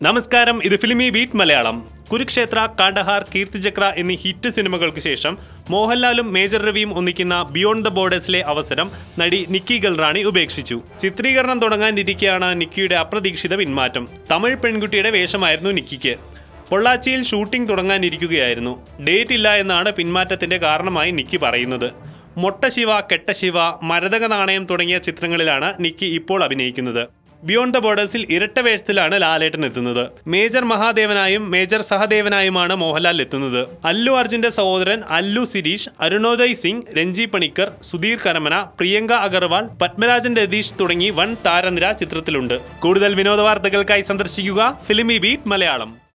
നമസ്കാരം ഇത് filmy beat Malayalam Kurukshetra Kandahar Keerthichakra എന്നീ ഹിറ്റ് സിനിമകൾക്ക് ശേഷം മോഹൻലാലും മേജർ രവിയും ഒന്നിക്കുന്ന ബിയോണ്ട് ദ ബോർഡേഴ്സിലെ അവസരം നടി നിക്കി ഗൽറാണി ഉപേക്ഷിച്ചു ചിത്രീകരണം തുടങ്ങാനിരിക്കെയാണ് നിക്കിയുടെ അപ്രതീക്ഷിത പിന്മാറ്റം തമിഴ് പെൺകുട്ടിയുടെ വേഷമായിരുന്നു നിക്കിക്ക് പൊള്ളാച്ചിയിൽ ഷൂട്ടിംഗ് തുടങ്ങാനിരിക്കുകയായിരുന്നു ഡേറ്റ് ഇല്ല എന്നാണ് പിന്മാറ്റത്തിന്റെ കാരണമായി നിക്കി പറയുന്നത് മൊട്ട ശിവ കെട്ട ശിവ മരതക നാണയം തുടങ്ങിയ ചിത്രങ്ങളിലാണ് നിക്കി ഇപ്പോൾ അഭിനയിക്കുന്നത് ബിയോണ്ട് ദ ബോർഡേഴ്സിൽ ഇരട്ട വേഷത്തിലാണ് ലാലേട്ടൻ എത്തുന്നത് മേജർ മഹാദേവനായും മേജർ സഹദേവനായുമാണ് മോഹൻലാൽ എത്തുന്നത് അല്ലു അർജുന്റെ സഹോദരൻ അല്ലു സിരീഷ് അരുണോദയ് സിംഗ് രഞ്ജി പണിക്കർ സുധീർ കരമന പ്രിയങ്ക അഗർവാൾ പത്മരാജൻ രതീഷ് തുടങ്ങി വൻ താരനിര ചിത്രത്തിലുണ്ട് കൂടുതൽ വിനോദ വാർത്തകൾക്കായി സന്ദർശിക്കുക ഫിലിമി ബീറ്റ് മലയാളം